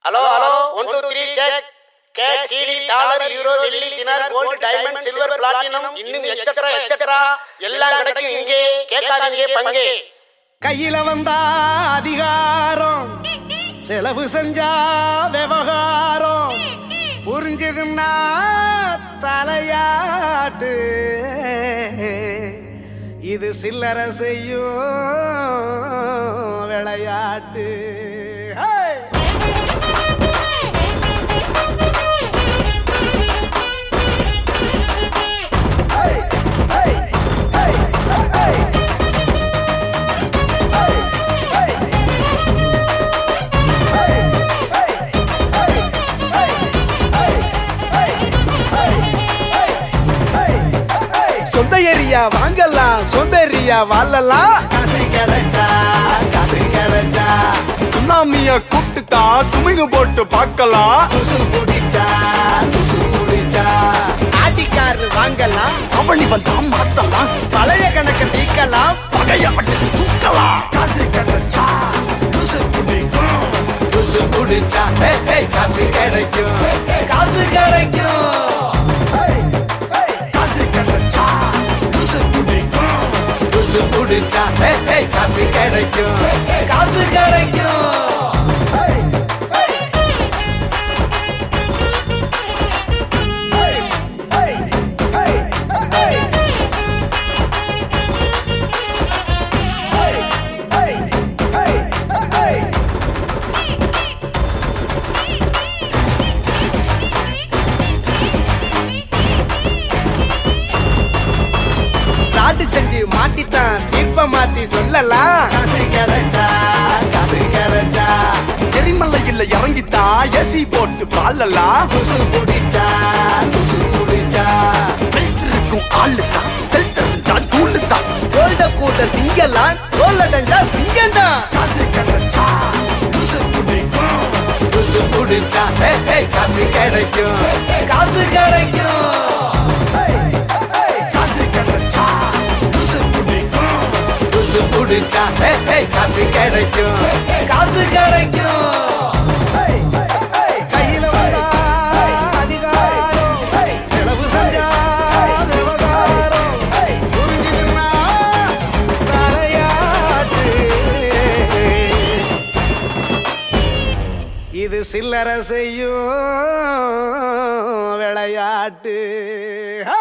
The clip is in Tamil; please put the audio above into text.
Hello hello one two three cheque cash CD dollar euro வெள்ளி தினார் கோல்டு டைமண்ட் சில்வர் பிளாட்டினம் இன்னும் எக்ஸெட்ரா எக்ஸெட்ரா எல்லாம் கிடைக்கும் இங்கே கேட்காதீங்க பங்கே கையில வந்தா அதிகாரம் செலவு செஞ்சா விவகாரம் புரிஞ்சதுன்னா தலையாட்டு இது சில்லற செய்யும் விளையாட்டு ஹே! சொந்த ஏரியா வாங்கலாம் சோம்பேறியா வாழலாம் காசு கிடைச்சா காசு கிடைச்சா சுனாமிய கூப்பிட்டுட்டா சுமிங்க போட்டு பார்க்கலாம் துசு குடிச்சா துசு குடிச்சா ஆட்டிக்காரு வாங்கலாம் அவனி வந்தா மாத்தலாம் பழைய கணக்க தீக்கலாம் பகைய அடிச்சு தூக்கலாம் காசு கிடைச்சா லூசு பிடிக்கும் துசு குடிச்சா ஏய், ஏய், காசு கிடைக்கும் காசு கிடைக்கும் காசு கிடைச்சா லூசு பிடிக்கும் துசு குடிச்சா ஏய், ஏய், காசு கிடைக்கும் காசு கிடைக்கும் நாட்டு செஞ்சு மாட்டித்தான் தீர்ப்ப மாத்தி சொல்லலாம் காசு கிடைச்சா காசு கிடைச்சா எரிமலையில் இறங்கிட்டா ஏசி போட்டு பாலலாம் துசு குடிச்சா துசு குடிச்சா வெயிட்டிருக்கும் ஆளு தான் ஸ்டெல் தெரிஞ்சா தூளு தான் கோல்ட கூட்ட திங்கலாம் கோல்லடஞ்சா சிங்கம்தான் காசு கிடைச்சா லூசு பிடிக்கும் துசு குடிச்சா ஏய், ஏய், காசு கிடைக்கும் காசு கிடைக்கும் காசு கிடைச்சா லூசு பிடிக்கும் துசு குடிச்சா ஏய், ஏய், காசு கிடைக்கும் காசு கிடைக்கும் கையில வந்தா அதிகாரம் செலவு செஞ்சா விவகாரம் புரிஞ்சுதுன்னா தலையாட்டு இது சில்லற செய்யும் விளையாட்டு